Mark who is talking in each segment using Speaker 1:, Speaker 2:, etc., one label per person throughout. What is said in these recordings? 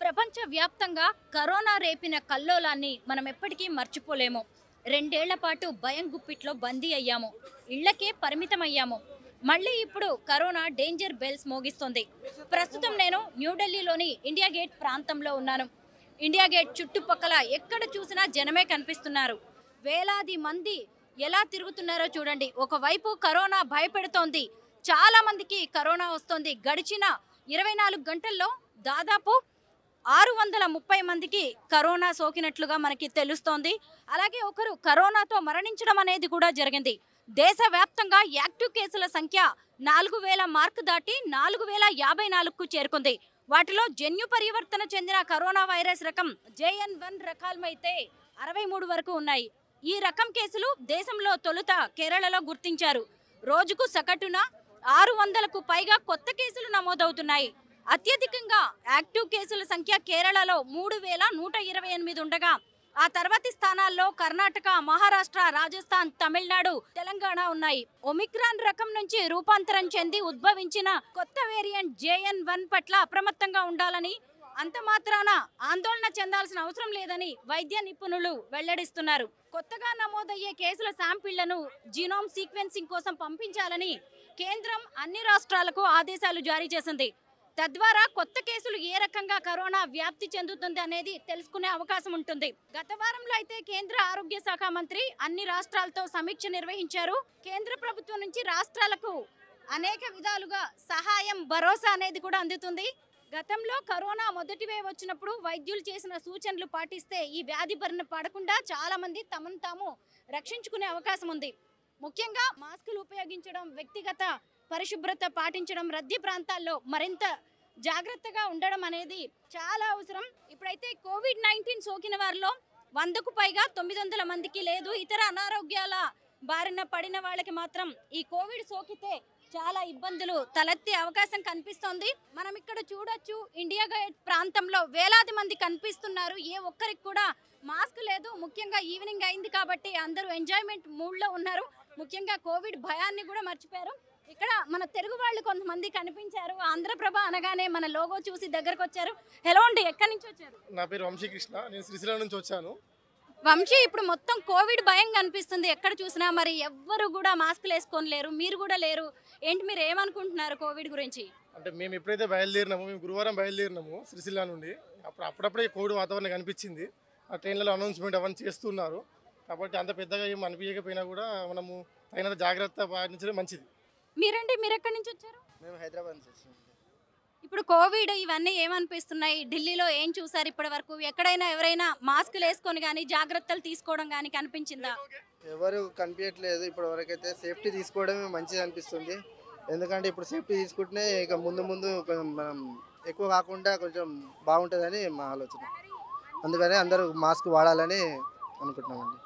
Speaker 1: ప్రపంచ వ్యాప్తంగా కరోనా రేపిన కల్లోలాన్ని మనం ఎప్పటికీ మర్చిపోలేము రెండేళ్ల పాటు భయం గుప్పిట్లో బందీ అయ్యాము ఇళ్లకే పరిమితమయ్యాము మళ్ళీ ఇప్పుడు కరోనా డేంజర్ బెల్స్ మోగిస్తుంది ప్రస్తుతం నేను న్యూఢిల్లీలోని ఇండియా గేట్ ప్రాంతంలో ఉన్నాను ఇండియా గేట్ చుట్టుపక్కల ఎక్కడ చూసినా జనమే కనిపిస్తున్నారు వేలాది మంది ఎలా తిరుగుతున్నారో చూడండి ఒకవైపు కరోనా భయపెడుతోంది చాలా మందికి కరోనా వస్తోంది గడిచిన ఇరవై నాలుగు గంటల్లో దాదాపు ఆరు వందల ముప్పై మందికి కరోనా సోకినట్లుగా మనకి తెలుస్తోంది అలాగే ఒకరు కరోనాతో మరణించడం అనేది కూడా జరిగింది దేశవ్యాప్తంగా యాక్టివ్ కేసుల సంఖ్య నాలుగు వేల మార్కు దాటి నాలుగు వేల యాభై నాలుగుకు చేరుకుంది వాటిలో జన్యు పరివర్తన చెందిన కరోనా వైరస్ రకం జేఎన్ వన్ రకాలమైతే అరవై మూడు వరకు ఉన్నాయి ఈ రకం కేసులు దేశంలో తొలుత కేరళలో గుర్తించారు రోజుకు సగటున ఆరు వందలకు పైగా కొత్త కేసులు నమోదవుతున్నాయి అత్యధికంగా యాక్టివ్ కేసుల సంఖ్య కేరళలో మూడు వేల నూట ఇరవై ఎనిమిది ఉండగా ఆ తర్వాతి స్థానాల్లో కర్ణాటక మహారాష్ట్ర రాజస్థాన్ తమిళనాడు తెలంగాణ ఉన్నాయి ఒమిక్రాన్ రకం నుంచి రూపాంతరం చెంది ఉద్భవించిన కొత్త వేరియంట్ జేఎన్ వన్ పట్ల అప్రమత్తంగా ఉండాలని అంత మాత్రాన ఆందోళన చెందాల్సిన అవసరం లేదని వైద్య నిపుణులు వెల్లడిస్తున్నారు కొత్తగా నమోదయ్యే కేసుల శాంపిళ్లను జీనోమ్ సీక్వెన్సింగ్ కోసం పంపించాలని కేంద్రం అన్ని రాష్ట్రాలకు ఆదేశాలు జారీ చేసింది తద్వారా కొత్త కేసులు ఏ రకంగా కరోనా వ్యాప్తి చెందుతుంది అనేది తెలుసుకునే అవకాశం ఉంటుంది గత వారంలో అయితే కేంద్ర ఆరోగ్య శాఖ మంత్రి అన్ని రాష్ట్రాలతో సమీక్ష నిర్వహించారు కేంద్ర ప్రభుత్వం నుంచి రాష్ట్రాలకు అనేక విధాలుగా సహాయం భరోసా అనేది కూడా అందుతుంది గతంలో కరోనా మొదటి వేవ్ వచ్చినప్పుడు వైద్యులు చేసిన సూచనలు పాటిస్తే ఈ వ్యాధి బారిన పడకుండా చాలా మంది తమను తాము రక్షించుకునే అవకాశం ఉంది ముఖ్యంగా మాస్కులు ఉపయోగించడం వ్యక్తిగత పరిశుభ్రత పాటించడం రద్దీ ప్రాంతాల్లో మరింత జాగ్రత్తగా ఉండడం అనేది చాలా అవసరం ఇప్పుడైతే కోవిడ్ నైన్టీన్ సోకిన వారిలో వందకు పైగా తొమ్మిది వందల మందికి లేదు ఇతర అనారోగ్యాల బారిన పడిన వాళ్ళకి మాత్రం ఈ కోవిడ్ సోకితే చాలా ఇబ్బందులు తలెత్తే అవకాశం కనిపిస్తోంది మనం ఇక్కడ చూడొచ్చు ఇండియా గేట్ ప్రాంతంలో వేలాది మంది కనిపిస్తున్నారు ఏ ఒక్కరికి కూడా మాస్క్ లేదు ముఖ్యంగా ఈవినింగ్ అయింది కాబట్టి అందరూ ఎంజాయ్మెంట్ మూడ్లో ఉన్నారు ముఖ్యంగా కోవిడ్ భయాన్ని కూడా మర్చిపోయారు ఇక్కడ మన తెలుగు వాళ్ళు కొంతమంది కనిపించారు ఆంధ్రప్రభ అనగానే మన లోగో చూసి దగ్గరకు వచ్చారు హలో అండి ఎక్కడి నుంచి వచ్చారు
Speaker 2: నా పేరు వంశీకృష్ణ నేను శ్రీశైలం నుంచి వచ్చాను
Speaker 1: వంశీ ఇప్పుడు మొత్తం కోవిడ్ భయం కనిపిస్తుంది ఎక్కడ చూసినా మరి ఎవ్వరు కూడా మాస్కులు వేసుకొని లేరు మీరు కూడా లేరు ఏంటి మీరు ఏమనుకుంటున్నారు కోవిడ్ గురించి
Speaker 2: అంటే మేము ఎప్పుడైతే బయలుదేరినామో మేము గురువారం బయలుదేరినాము శ్రీశైలం నుండి అప్పుడు అప్పుడప్పుడే కోవిడ్ వాతావరణం కనిపించింది ఆ ట్రైన్లలో అనౌన్స్మెంట్ అవన్నీ చేస్తున్నారు కాబట్టి అంత పెద్దగా ఏం అనిపించకపోయినా కూడా మనము తగినంత జాగ్రత్త పాటించడం మంచిది
Speaker 1: మీరండి మీరు ఎక్కడి నుంచి వచ్చారు
Speaker 3: మేము హైదరాబాద్ నుంచి వచ్చాము
Speaker 1: ఇప్పుడు కోవిడ్ ఇవన్నీ ఏమనిపిస్తున్నాయి ఢిల్లీలో ఏం చూసారు ఇప్పటి వరకు ఎక్కడైనా ఎవరైనా మాస్కులు వేసుకొని కానీ జాగ్రత్తలు తీసుకోవడం కానీ కనిపించిందా
Speaker 3: ఎవరు కనిపించట్లేదు ఇప్పటి వరకు అయితే సేఫ్టీ తీసుకోవడమే మంచిది అనిపిస్తుంది ఎందుకంటే ఇప్పుడు సేఫ్టీ తీసుకుంటేనే ఇక ముందు ముందు కొంచెం మనం ఎక్కువ కాకుండా కొంచెం బాగుంటుందని మా ఆలోచన అందుకని అందరూ మాస్క్ వాడాలని అనుకుంటున్నామండి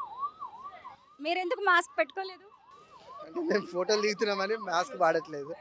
Speaker 1: మీరు ఎందుకు మాస్క్ పెట్టుకోలేదు
Speaker 3: అంటే మేము ఫోటోలు దిగుతున్నామని మాస్క్ వాడట్లేదు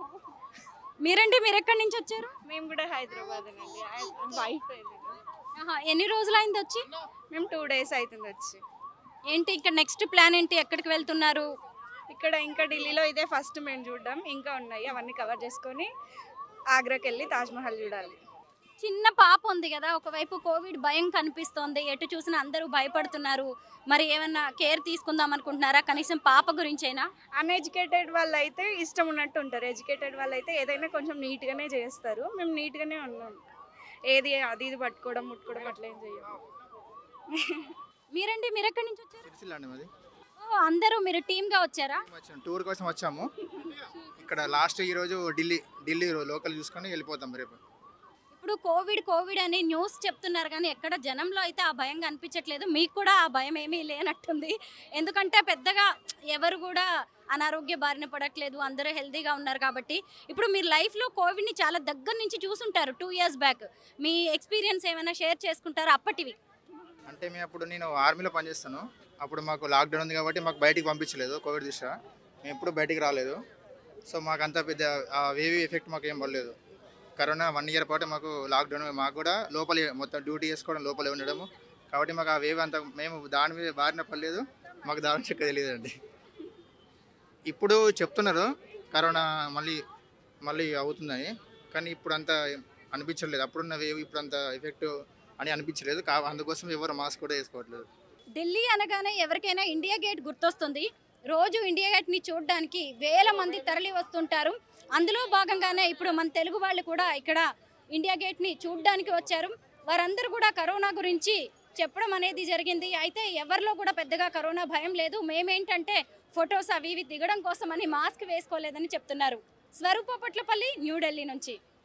Speaker 1: మీరండి మీరు ఎక్కడి నుంచి వచ్చారు
Speaker 4: మేము కూడా హైదరాబాద్ అండి వైఫ్
Speaker 1: ఆహా, ఎన్ని రోజులైంది వచ్చి
Speaker 4: మేము టూ డేస్ అవుతుంది వచ్చి
Speaker 1: ఏంటి ఇక్కడ నెక్స్ట్ ప్లాన్ ఏంటి ఎక్కడికి వెళ్తున్నారు
Speaker 4: ఇక్కడ ఇంకా ఢిల్లీలో ఇదే ఫస్ట్ మేము చూడడం ఇంకా ఉన్నాయి అవన్నీ కవర్ చేసుకొని ఆగ్రాకి వెళ్ళి తాజ్మహల్ చూడాలి
Speaker 1: చిన్న పాప ఉంది కదా ఒకవైపు కోవిడ్ భయం కనిపిస్తోంది ఎటు చూసినా అందరూ భయపడుతున్నారు మరి ఏమన్నా కేర్ తీసుకుందాం అనుకుంటున్నారా కనీసం పాప గురించైనా
Speaker 4: అన్ఎడ్యుకేటెడ్ వాళ్ళు అయితే ఇష్టం ఉన్నట్టు ఉంటారు ఎడ్యుకేటెడ్ వాళ్ళు అయితే ఏదైనా కొంచెం నీట్గానే చేస్తారు మేము నీట్గానే ఉన్నాం ఏది అది ఇది పట్టుకోవడం ముట్టుకోవడం అట్లా ఏం చెయ్యం
Speaker 1: మీరండి మీరు ఎక్కడి నుంచి వచ్చారు
Speaker 5: సిరిసిల్ల అండి మాది
Speaker 1: ఓ, అందరూ మీరు టీమ్ గా వచ్చారా
Speaker 5: వచ్చాము టూర్ కోసం వచ్చాము ఇక్కడ లాస్ట్ ఈరోజు ఢిల్లీ ఢిల్లీ లోకల్ చూసుకొని వెళ్ళిపోతాం రేపు
Speaker 1: ఇప్పుడు కోవిడ్ కోవిడ్ అని న్యూస్ చెప్తున్నారు కానీ ఎక్కడ జనంలో అయితే ఆ భయం కనిపించట్లేదు మీకు కూడా ఆ భయం ఏమీ లేనట్టుంది ఎందుకంటే పెద్దగా ఎవరు కూడా అనారోగ్య బారిన పడట్లేదు అందరూ హెల్తీగా ఉన్నారు కాబట్టి ఇప్పుడు మీరు లైఫ్లో కోవిడ్ని చాలా దగ్గర నుంచి చూసుంటారు టూ ఇయర్స్ బ్యాక్ మీ ఎక్స్పీరియన్స్ ఏమైనా షేర్ చేసుకుంటారు అప్పటివి
Speaker 5: అంటే మేము అప్పుడు నేను ఆర్మీలో పనిచేస్తాను అప్పుడు మాకు లాక్డౌన్ ఉంది కాబట్టి మాకు బయటికి పంపించలేదు కోవిడ్ దృష్ట్యా మేము ఎప్పుడు బయటికి రాలేదు సో మాకు అంత పెద్ద ఆ వేవి ఎఫెక్ట్ మాకు ఏం పడలేదు కరోనా వన్ ఇయర్ పాటు మాకు లాక్డౌన్ మాకు కూడా లోపలే మొత్తం డ్యూటీ చేసుకోవడం లోపలే ఉండడము కాబట్టి మాకు ఆ వేవ్ అంత మేము దాని మీద బారిన పడలేదు మాకు దాని చెక్క తెలియదండి ఇప్పుడు చెప్తున్నారు కరోనా మళ్ళీ మళ్ళీ అవుతుందని కానీ ఇప్పుడు అంత అనిపించలేదు అప్పుడున్న వేవ్ ఇప్పుడు అంత ఎఫెక్ట్ అని అనిపించలేదు కా అందుకోసం ఎవరు మాస్క్ కూడా వేసుకోవట్లేదు
Speaker 1: ఢిల్లీ అనగానే ఎవరికైనా ఇండియా గేట్ గుర్తొస్తుంది రోజు ఇండియా గేట్ని చూడడానికి వేల మంది తరలి వస్తుంటారు అందులో భాగంగానే ఇప్పుడు మన తెలుగు వాళ్ళు కూడా ఇక్కడ ఇండియా గేట్ని చూడడానికి వచ్చారు వారందరూ కూడా కరోనా గురించి చెప్పడం అనేది జరిగింది అయితే ఎవరిలో కూడా పెద్దగా కరోనా భయం లేదు మేమేంటంటే ఫొటోస్ అవి ఇవి దిగడం కోసమని మాస్క్ వేసుకోలేదని చెప్తున్నారు స్వరూప పొట్లపల్లి న్యూఢిల్లీ నుంచి